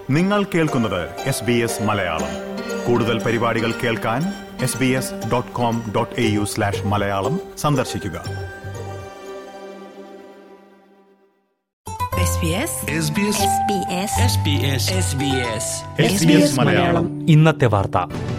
നിങ്ങൾ കേൾക്കുന്നത് S B S Malayalam കൂടുതൽ പരിപാടികൾ കേൾക്കാൻ S B S dot com dot A U slash Malayalam സന്ദർശിക്കുക SBS SBS SBS SBS SBS SBS Malayalam ഇന്നത്തെ വാർത്ത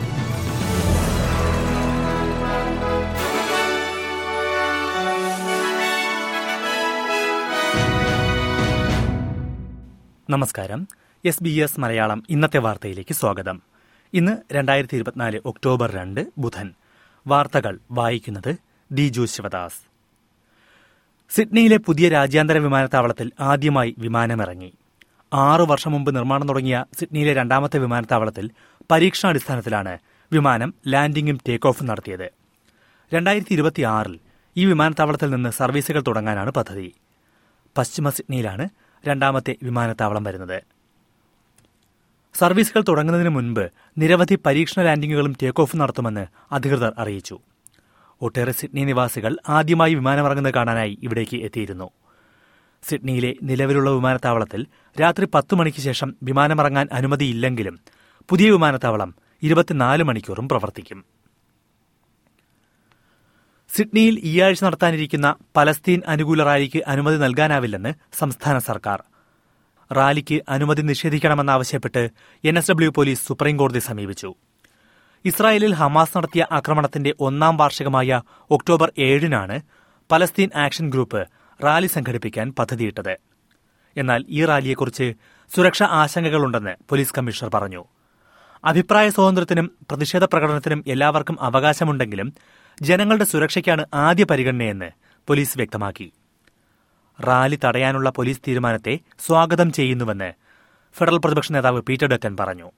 നമസ്കാരം എസ് ബി എസ് മലയാളം ഇന്നത്തെ വാർത്തയിലേക്ക് സ്വാഗതം ഇന്ന് രണ്ടായിരത്തി ഇരുപത്തിനാല് ഒക്ടോബർ രണ്ട് ബുധൻ വാർത്തകൾ വായിക്കുന്നത് ദിജു ശിവദാസ് സിഡ്നിയിലെ പുതിയ രാജ്യാന്തര വിമാനത്താവളത്തിൽ ആദ്യമായി വിമാനമിറങ്ങി ആറു വർഷം മുമ്പ് നിർമ്മാണം തുടങ്ങിയ സിഡ്നിയിലെ രണ്ടാമത്തെ വിമാനത്താവളത്തിൽ പരീക്ഷണാടിസ്ഥാനത്തിലാണ് വിമാനം ലാൻഡിംഗും ടേക്ക് ഓഫും നടത്തിയത് രണ്ടായിരത്തി ഇരുപത്തിയാറിൽ ഈ വിമാനത്താവളത്തിൽ നിന്ന് സർവീസുകൾ തുടങ്ങാനാണ് പദ്ധതി പശ്ചിമ സിഡ്നിയിലാണ് രണ്ടാമത്തെ വിമാനത്താവളം വരുന്നത് സർവീസുകൾ തുടങ്ങുന്നതിന് മുൻപ് നിരവധി പരീക്ഷണ ലാൻഡിംഗുകളും ടേക്ക് ഓഫും നടത്തുമെന്ന് അധികൃതർ അറിയിച്ചു ഒട്ടേറെ സിഡ്നി നിവാസികൾ ആദ്യമായി വിമാനമിറങ്ങുന്നത് കാണാനായി ഇവിടേക്ക് എത്തിയിരുന്നു സിഡ്നിയിലെ നിലവിലുള്ള വിമാനത്താവളത്തിൽ രാത്രി പത്ത് മണിക്ക് ശേഷം വിമാനമിറങ്ങാൻ അനുമതിയില്ലെങ്കിലും പുതിയ വിമാനത്താവളം ഇരുപത്തിനാല് മണിക്കൂറും പ്രവർത്തിക്കും സിഡ്നിയിൽ ഈ ആഴ്ച നടത്താനിരിക്കുന്ന പലസ്തീൻ അനുകൂല റാലിക്ക് അനുമതി നൽകാനാവില്ലെന്ന് സംസ്ഥാന സർക്കാർ റാലിക്ക് അനുമതി നിഷേധിക്കണമെന്നാവശ്യപ്പെട്ട് എൻ എസ് ഡബ്ല്യു പോലീസ് സുപ്രീംകോടതി സമീപിച്ചു ഇസ്രായേലിൽ ഹമാസ് നടത്തിയ ആക്രമണത്തിന്റെ ഒന്നാം വാർഷികമായ ഒക്ടോബർ ഏഴിനാണ് പലസ്തീൻ ആക്ഷൻ ഗ്രൂപ്പ് റാലി സംഘടിപ്പിക്കാൻ പദ്ധതിയിട്ടത് എന്നാൽ ഈ റാലിയെക്കുറിച്ച് സുരക്ഷാ ആശങ്കകളുണ്ടെന്ന് പോലീസ് കമ്മീഷണർ പറഞ്ഞു അഭിപ്രായ സ്വാതന്ത്ര്യത്തിനും പ്രതിഷേധ പ്രകടനത്തിനും എല്ലാവർക്കും അവകാശമുണ്ടെങ്കിലും ജനങ്ങളുടെ സുരക്ഷയ്ക്കാണ് ആദ്യ പരിഗണനയെന്ന് പോലീസ് വ്യക്തമാക്കി റാലി തടയാനുള്ള പോലീസ് തീരുമാനത്തെ സ്വാഗതം ചെയ്യുന്നുവെന്ന് ഫെഡറൽ പ്രതിപക്ഷ നേതാവ് പീറ്റർ ഡക്കൻ പറഞ്ഞു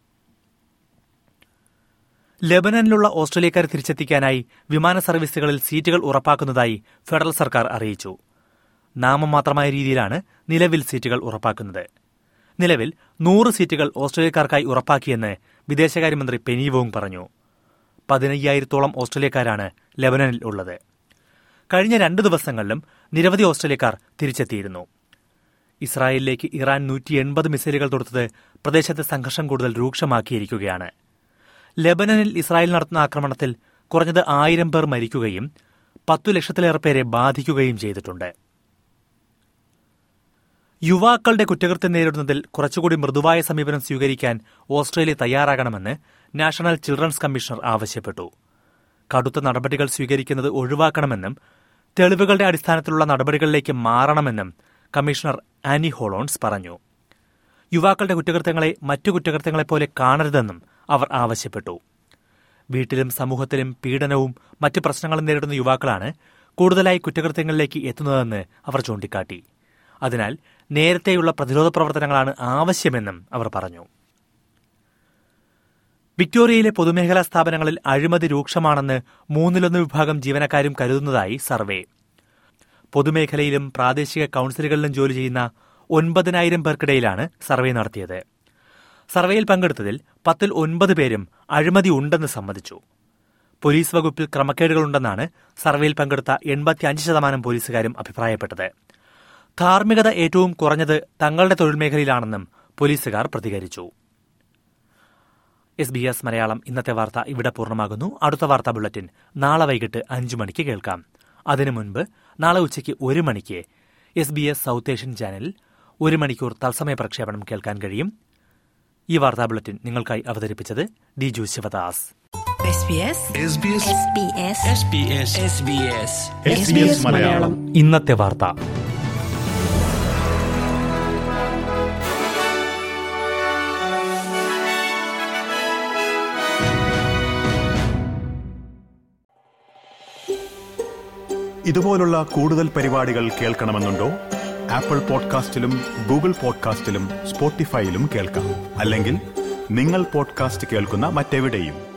ലെബനനിലുള്ള ഓസ്ട്രേലിയക്കാരെ തിരിച്ചെത്തിക്കാനായി വിമാന സർവീസുകളിൽ സീറ്റുകൾ ഉറപ്പാക്കുന്നതായി ഫെഡറൽ സർക്കാർ അറിയിച്ചു നാമമാത്രമായ രീതിയിലാണ് നിലവിൽ സീറ്റുകൾ ഉറപ്പാക്കുന്നത് നിലവിൽ നൂറ് സീറ്റുകൾ ഓസ്ട്രേലിയക്കാർക്കായി ഉറപ്പാക്കിയെന്ന് വിദേശകാര്യമന്ത്രി പെനി വോങ് പറഞ്ഞു പതിനയ്യായിരത്തോളം ഓസ്ട്രേലിയക്കാരാണ് ലെബനനിൽ ഉള്ളത് കഴിഞ്ഞ രണ്ട് ദിവസങ്ങളിലും നിരവധി ഓസ്ട്രേലിയക്കാർ തിരിച്ചെത്തിയിരുന്നു ഇസ്രായേലിലേക്ക് ഇറാൻ നൂറ്റി എൺപത് മിസൈലുകൾ തൊടുത്തത് പ്രദേശത്തെ സംഘർഷം കൂടുതൽ രൂക്ഷമാക്കിയിരിക്കുകയാണ് ലെബനനിൽ ഇസ്രായേൽ നടത്തുന്ന ആക്രമണത്തിൽ കുറഞ്ഞത് ആയിരം പേർ മരിക്കുകയും പത്തു ലക്ഷത്തിലേറെ പേരെ ബാധിക്കുകയും ചെയ്തിട്ടുണ്ട് യുവാക്കളുടെ കുറ്റകൃത്യം നേരിടുന്നതിൽ കുറച്ചുകൂടി മൃദുവായ സമീപനം സ്വീകരിക്കാൻ ഓസ്ട്രേലിയ തയ്യാറാകണമെന്ന് നാഷണൽ ചിൽഡ്രൻസ് കമ്മീഷണർ ആവശ്യപ്പെട്ടു കടുത്ത നടപടികൾ സ്വീകരിക്കുന്നത് ഒഴിവാക്കണമെന്നും തെളിവുകളുടെ അടിസ്ഥാനത്തിലുള്ള നടപടികളിലേക്ക് മാറണമെന്നും കമ്മീഷണർ ആനി ഹോളോൺസ് പറഞ്ഞു യുവാക്കളുടെ കുറ്റകൃത്യങ്ങളെ മറ്റു കുറ്റകൃത്യങ്ങളെപ്പോലെ കാണരുതെന്നും അവർ ആവശ്യപ്പെട്ടു വീട്ടിലും സമൂഹത്തിലും പീഡനവും മറ്റ് പ്രശ്നങ്ങളും നേരിടുന്ന യുവാക്കളാണ് കൂടുതലായി കുറ്റകൃത്യങ്ങളിലേക്ക് എത്തുന്നതെന്ന് അവർ ചൂണ്ടിക്കാട്ടി അതിനാൽ നേരത്തെയുള്ള പ്രതിരോധ പ്രവർത്തനങ്ങളാണ് ആവശ്യമെന്നും അവർ പറഞ്ഞു വിക്ടോറിയയിലെ പൊതുമേഖലാ സ്ഥാപനങ്ങളിൽ അഴിമതി രൂക്ഷമാണെന്ന് മൂന്നിലൊന്ന് വിഭാഗം ജീവനക്കാരും കരുതുന്നതായി സർവേ പൊതുമേഖലയിലും പ്രാദേശിക കൌൺസിലുകളിലും ജോലി ചെയ്യുന്ന ഒൻപതിനായിരം പേർക്കിടയിലാണ് സർവേ നടത്തിയത് സർവേയിൽ പങ്കെടുത്തതിൽ പത്തിൽ ഒൻപത് പേരും അഴിമതി ഉണ്ടെന്ന് സമ്മതിച്ചു പോലീസ് വകുപ്പിൽ ക്രമക്കേടുകളുണ്ടെന്നാണ് സർവേയിൽ പങ്കെടുത്ത എൺപത്തിയഞ്ച് ശതമാനം പോലീസുകാരും അഭിപ്രായപ്പെട്ടത് ധാർമ്മികത ഏറ്റവും കുറഞ്ഞത് തങ്ങളുടെ തൊഴിൽ മേഖലയിലാണെന്നും പോലീസുകാർ പ്രതികരിച്ചു എസ് ബി എസ് മലയാളം ഇന്നത്തെ വാർത്ത ഇവിടെ പൂർണ്ണമാകുന്നു അടുത്ത വാർത്താ ബുള്ളറ്റിൻ നാളെ വൈകിട്ട് അഞ്ചു മണിക്ക് കേൾക്കാം അതിനു മുൻപ് നാളെ ഉച്ചയ്ക്ക് ഒരു മണിക്ക് S B S south Asian ചാനലിൽ ഒരു മണിക്കൂർ തത്സമയ പ്രക്ഷേപണം കേൾക്കാൻ കഴിയും ഈ വാർത്താ ബുള്ളറ്റിൻ നിങ്ങൾക്കായി അവതരിപ്പിച്ചത് Diju Sivadas SBS SBS SBS SBS SBS SBS Malayalam ഇന്നത്തെ വാർത്ത ഇതുപോലുള്ള കൂടുതൽ പരിപാടികൾ കേൾക്കണമെന്നുണ്ടോ ആപ്പിൾ പോഡ്കാസ്റ്റിലും ഗൂഗിൾ പോഡ്കാസ്റ്റിലും സ്പോട്ടിഫൈയിലും കേൾക്കാം അല്ലെങ്കിൽ നിങ്ങൾ പോഡ്കാസ്റ്റ് കേൾക്കുന്ന മറ്റെവിടെയും